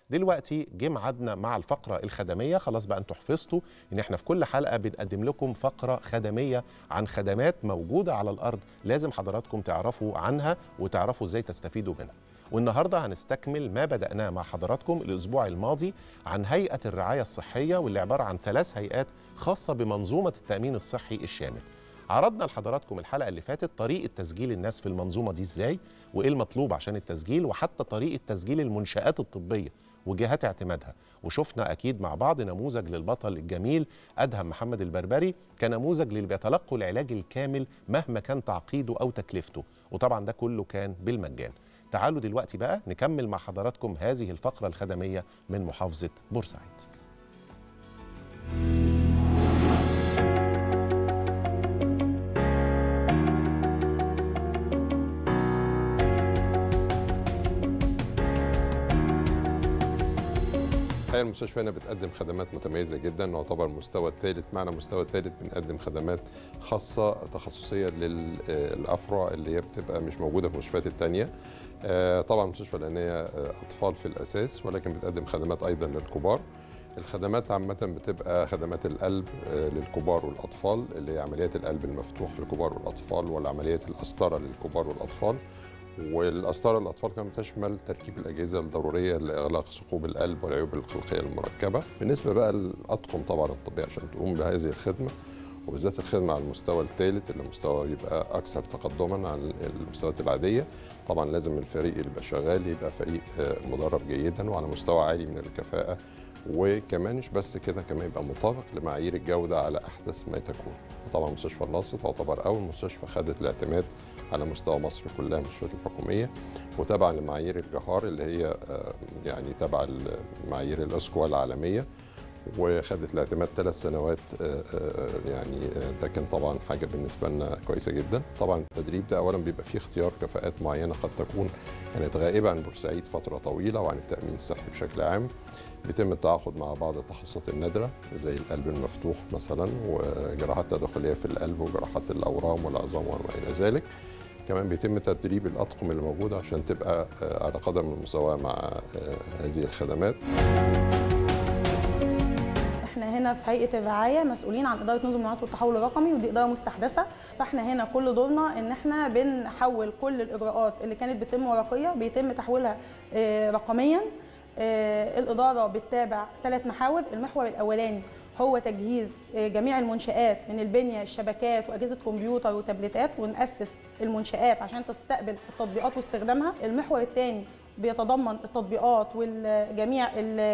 دلوقتي جه ميعادنا مع الفقره الخدميه خلاص بقى انتوا حفظتوا ان احنا في كل حلقه بنقدم لكم فقره خدميه عن خدمات موجوده على الارض لازم حضراتكم تعرفوا عنها وتعرفوا ازاي تستفيدوا منها والنهارده هنستكمل ما بدأناه مع حضراتكم الأسبوع الماضي عن هيئة الرعاية الصحية واللي عبارة عن ثلاث هيئات خاصة بمنظومة التأمين الصحي الشامل. عرضنا لحضراتكم الحلقة اللي فاتت طريقة تسجيل الناس في المنظومة دي ازاي وإيه المطلوب عشان التسجيل وحتى طريقة تسجيل المنشآت الطبية وجهات اعتمادها وشفنا أكيد مع بعض نموذج للبطل الجميل أدهم محمد البربري كنموذج للي بيتلقوا العلاج الكامل مهما كان تعقيده أو تكلفته وطبعا ده كله كان بالمجان تعالوا دلوقتي بقى نكمل مع حضراتكم هذه الفقرة الخدمية من محافظة بورسعيد الحقيقه المستشفى هنا بتقدم خدمات متميزه جدا يعتبر المستوى الثالث معنى المستوى الثالث بنقدم خدمات خاصه تخصصيه للافرع اللي هي بتبقى مش موجوده في المستشفيات الثانيه طبعا المستشفى لان هي اطفال في الاساس ولكن بتقدم خدمات ايضا للكبار الخدمات عامة بتبقى خدمات القلب للكبار والأطفال اللي هي عمليات القلب المفتوح للكبار والأطفال والعمليات القسطرة للكبار والأطفال والقسطره الاطفال كمان تشمل تركيب الاجهزه الضروريه لاغلاق ثقوب القلب والعيوب الخلقيه المركبه بالنسبه بقى للاطقم طبعا الطبيه عشان تقوم بهذه الخدمه وبالذات الخدمه على المستوى الثالث اللي مستوى يبقى اكثر تقدما عن المستويات العاديه طبعا لازم الفريق اللي يبقى شغال يبقى فريق مدرب جيدا وعلى مستوى عالي من الكفاءه وكمان مش بس كده كمان يبقى مطابق لمعايير الجوده على احدث ما تكون طبعا مستشفى النصر تعتبر اول مستشفى خدت الاعتماد على مستوى مصر كلها المستشفيات الحكوميه وتابعا لمعايير الجهار اللي هي يعني تبع معايير الاسكوا العالميه وخدت الاعتماد ثلاث سنوات يعني ده كان طبعا حاجه بالنسبه لنا كويسه جدا طبعا التدريب ده اولا بيبقى فيه اختيار كفاءات معينه قد تكون كانت غائبه عن بورسعيد فتره طويله وعن التامين الصحي بشكل عام بيتم التعاقد مع بعض التخصصات النادره زي القلب المفتوح مثلا وجراحات تداخليه في القلب وجراحات الاورام والعظام وما الى ذلك كمان بيتم تدريب الاطقم اللي موجوده عشان تبقى على قدم المساواه مع هذه الخدمات احنا هنا في هيئه الرعايه مسؤولين عن اداره نظم المعلومات والتحول الرقمي ودي اداره مستحدثه فاحنا هنا كل دورنا ان احنا بنحول كل الاجراءات اللي كانت بتتم ورقيه بيتم تحويلها رقميا الاداره بتتابع ثلاث محاور المحور الاولاني هو تجهيز جميع المنشآت من البنية الشبكات وأجهزة كمبيوتر وتابلتات ونأسس المنشآت عشان تستقبل التطبيقات واستخدامها المحور الثاني بيتضمن التطبيقات وجميع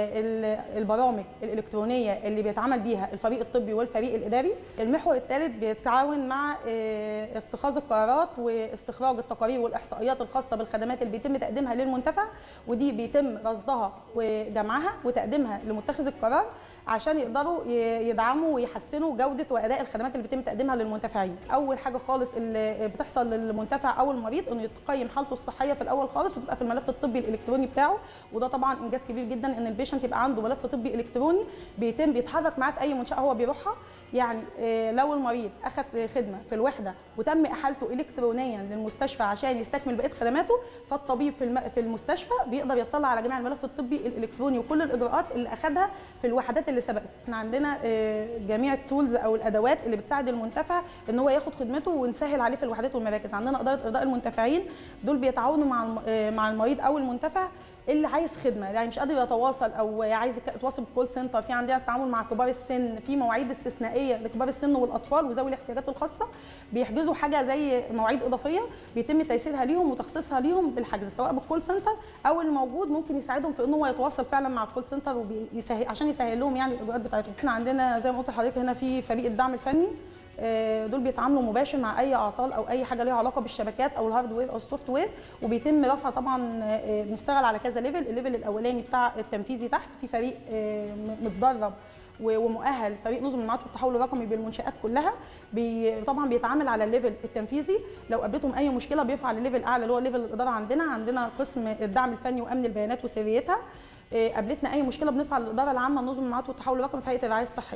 البرامج الالكترونيه اللي بيتعامل بيها الفريق الطبي والفريق الاداري المحور الثالث بيتعاون مع اتخاذ القرارات واستخراج التقارير والاحصائيات الخاصه بالخدمات اللي بيتم تقديمها للمنتفع ودي بيتم رصدها وجمعها وتقديمها لمتخذ القرار عشان يقدروا يدعموا ويحسنوا جوده واداء الخدمات اللي بيتم تقديمها للمنتفعين اول حاجه خالص اللي بتحصل للمنتفع او المريض انه يتقيم حالته الصحيه في الاول خالص وتبقى في الملف الطبي الالكتروني بتاعه وده طبعا انجاز كبير جدا ان البيشنت يبقى عنده ملف طبي الكتروني بيتم بيتحرك معاه في اي منشاه هو بيروحها يعني لو المريض اخذ خدمه في الوحده وتم احالته الكترونيا للمستشفى عشان يستكمل بقيه خدماته فالطبيب في في المستشفى بيقدر يطلع على جميع الملف الطبي الالكتروني وكل الاجراءات اللي اخذها في الوحدات اللي سبقت احنا عندنا جميع التولز او الادوات اللي بتساعد المنتفع ان هو ياخد خدمته ونسهل عليه في الوحدات والمراكز عندنا اداره ارضاء المنتفعين دول بيتعاونوا مع مع المريض او المنتفع اللي عايز خدمه يعني مش قادر يتواصل او عايز يتواصل بالكول سنتر في عندنا التعامل مع كبار السن في مواعيد استثنائيه لكبار السن والاطفال وذوي الاحتياجات الخاصه بيحجزوا حاجه زي مواعيد اضافيه بيتم تيسيرها ليهم وتخصيصها ليهم بالحجز سواء بالكول سنتر او الموجود ممكن يساعدهم في ان هو يتواصل فعلا مع الكول سنتر ويسهل عشان يسهل لهم يعني الاجراءات بتاعتهم احنا عندنا زي ما قلت لحضرتك هنا في فريق الدعم الفني دول بيتعاملوا مباشر مع اي اعطال او اي حاجه ليها علاقه بالشبكات او الهاردوير او السوفت وير وبيتم رفع طبعا بنشتغل على كذا ليفل الليفل الاولاني بتاع التنفيذي تحت في فريق متدرب ومؤهل فريق نظم المعلومات والتحول الرقمي بالمنشات كلها بي طبعا بيتعامل على الليفل التنفيذي لو قابلتهم اي مشكله بيرفع لليفل اعلى اللي هو ليفل الاداره عندنا عندنا قسم الدعم الفني وامن البيانات وسريتها قابلتنا اي مشكله بنرفع للاداره العامه لنظم المعلومات والتحول الرقمي في هيئه الرعايه الصحيه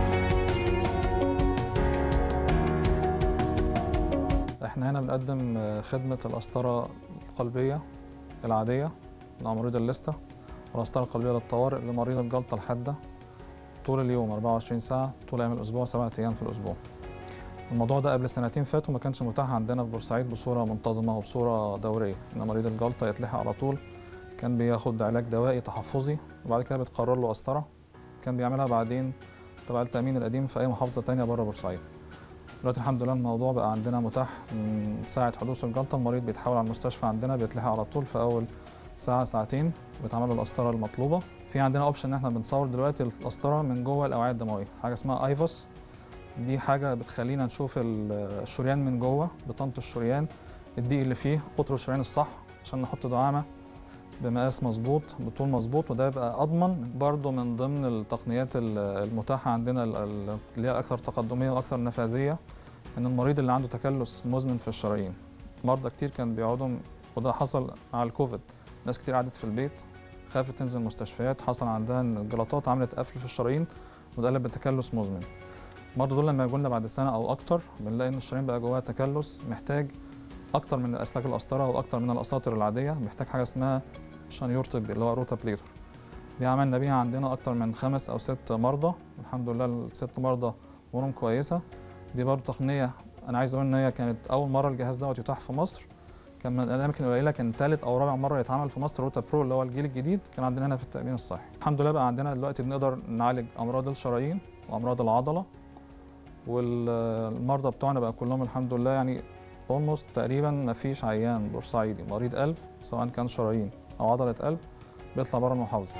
احنا هنا بنقدم خدمة القسطرة القلبية العادية لأمراض الليستة والقسطرة القلبية للطوارئ لمريض الجلطة الحادة طول اليوم 24 ساعة طول أيام الأسبوع سبعة أيام في الأسبوع الموضوع ده قبل سنتين فاتوا ما كانش متاح عندنا في بورسعيد بصورة منتظمة وبصورة دورية إن مريض الجلطة يتلحق على طول كان بياخد علاج دوائي تحفظي وبعد كده بتقرر له قسطرة كان بيعملها بعدين تبع التأمين القديم في أي محافظة تانية بره بورسعيد دلوقتي الحمد لله الموضوع بقى عندنا متاح من ساعة حدوث الجلطة المريض بيتحول على المستشفى عندنا بيتلحق على طول في أول ساعة ساعتين بيتعمل له القسطرة المطلوبة في عندنا اوبشن ان احنا بنصور دلوقتي القسطرة من جوه الأوعية الدموية حاجة اسمها ايفوس دي حاجة بتخلينا نشوف ال- الشريان من جوه بطانة الشريان الضيق اللي فيه قطر الشريان الصح عشان نحط دعامة بمقاس مظبوط بطول مظبوط وده يبقى اضمن برضو من ضمن التقنيات ال- المتاحه عندنا ال- ال- اللي هي اكثر تقدميه واكثر نفاذيه ان المريض اللي عنده تكلس مزمن في الشرايين مرضى كتير كان بيقعدوا وده حصل مع الكوفيد ناس كتير قعدت في البيت خافت تنزل المستشفيات حصل عندها ان الجلطات عملت قفل في الشرايين وده قلب بتكلس مزمن المرضى دول لما يجوا لنا بعد سنه او اكتر بنلاقي ان الشرايين بقى جواها تكلس محتاج اكتر من الاسلاك القسطره واكتر من الاساطر العاديه محتاج حاجه اسمها شنيور طبي اللي هو روتا بليتر دي عملنا بيها عندنا اكتر من خمس او ست مرضى الحمد لله الست مرضى امورهم كويسه دي برضه تقنيه انا عايز اقول ان هي كانت اول مره الجهاز دوت يتاح في مصر كان من الاماكن القليله كان ثالث او رابع مره يتعمل في مصر روتا برو اللي هو الجيل الجديد كان عندنا هنا في التامين الصحي الحمد لله بقى عندنا دلوقتي بنقدر نعالج امراض الشرايين وامراض العضله والمرضى بتوعنا بقى كلهم الحمد لله يعني اولموست تقريبا ما فيش عيان بورسعيدي مريض قلب سواء كان شرايين او عضله قلب بيطلع بره المحافظه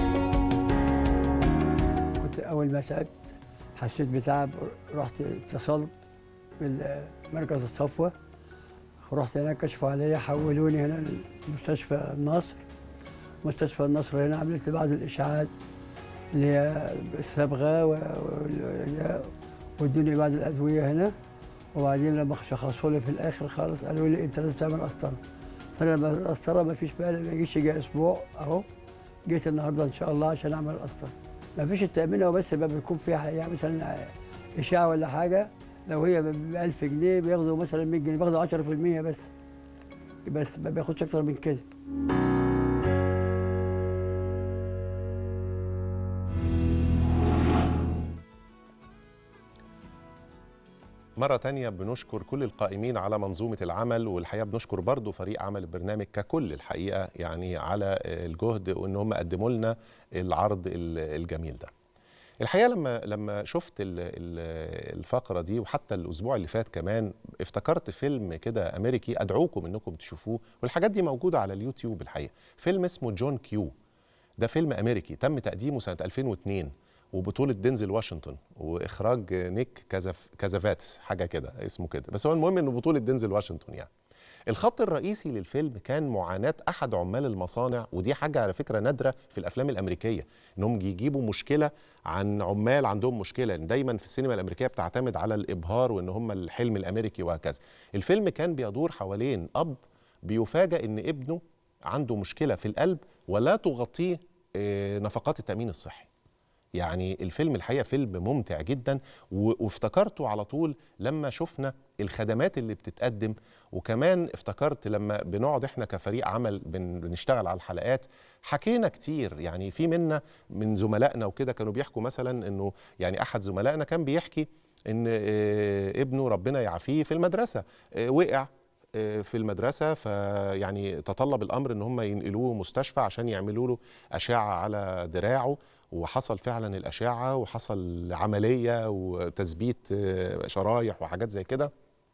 كنت اول ما تعبت حسيت بتعب رحت اتصلت بمركز الصفوه رحت هناك كشفوا عليا حولوني هنا لمستشفى النصر مستشفى النصر هنا عملت بعض الاشاعات اللي هي الصبغه و- و- وادوني بعض الادويه هنا وبعدين لما شخصوا لي في الاخر خالص قالوا لي انت لازم تعمل قسطره فانا لما القسطره ما فيش بالي ما يجيش يجي اسبوع اهو جيت النهارده ان شاء الله عشان اعمل القسطره ما فيش التامين هو بس بقى بيكون فيها يعني مثلا اشاعه ولا حاجه لو هي ب 1000 جنيه بياخدوا مثلا 100 جنيه بياخدوا 10% بس بس ما بياخدش اكتر من كده مرة تانية بنشكر كل القائمين على منظومة العمل والحقيقة بنشكر برضو فريق عمل البرنامج ككل الحقيقة يعني على الجهد وإن هم قدموا لنا العرض ال- الجميل ده الحقيقة لما لما شفت ال- ال- الفقرة دي وحتى الأسبوع اللي فات كمان افتكرت فيلم كده أمريكي أدعوكم إنكم تشوفوه والحاجات دي موجودة على اليوتيوب الحقيقة فيلم اسمه جون كيو ده فيلم أمريكي تم تقديمه سنة 2002 وبطولة دينزل واشنطن وإخراج نيك كازاف كازافاتس حاجة كده اسمه كده بس هو المهم إنه بطولة دينزل واشنطن يعني الخط الرئيسي للفيلم كان معاناة أحد عمال المصانع ودي حاجة على فكرة نادرة في الأفلام الأمريكية إنهم يجيبوا مشكلة عن عمال عندهم مشكلة دايما في السينما الأمريكية بتعتمد على الإبهار وإن هم الحلم الأمريكي وهكذا الفيلم كان بيدور حوالين أب بيفاجأ إن ابنه عنده مشكلة في القلب ولا تغطيه آه، نفقات التأمين الصحي يعني الفيلم الحقيقه فيلم ممتع جدا و- وافتكرته على طول لما شفنا الخدمات اللي بتتقدم وكمان افتكرت لما بنقعد احنا كفريق عمل بن- بنشتغل على الحلقات حكينا كتير يعني في منا من زملائنا وكده كانوا بيحكوا مثلا انه يعني احد زملائنا كان بيحكي ان آه، ابنه ربنا يعافيه في المدرسه آه، وقع آه، في المدرسه فيعني تطلب الامر ان هم ينقلوه مستشفى عشان يعملوا له اشعه على دراعه وحصل فعلا الاشعه وحصل عمليه وتثبيت آه، شرايح وحاجات زي كده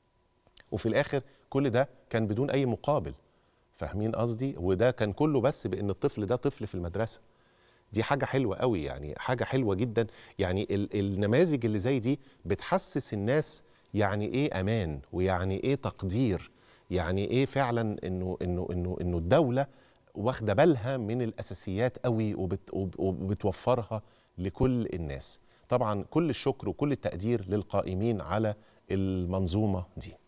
وفي الاخر كل ده كان بدون اي مقابل فاهمين قصدي وده كان كله بس بان الطفل ده طفل في المدرسه دي حاجه حلوه قوي يعني حاجه حلوه جدا يعني ال- النماذج اللي زي دي بتحسس الناس يعني ايه امان ويعني ايه تقدير يعني ايه فعلا انه انه انه انه الدوله واخده بالها من الاساسيات قوي وبت وب- وبتوفرها لكل الناس طبعا كل الشكر وكل التقدير للقائمين على المنظومه دي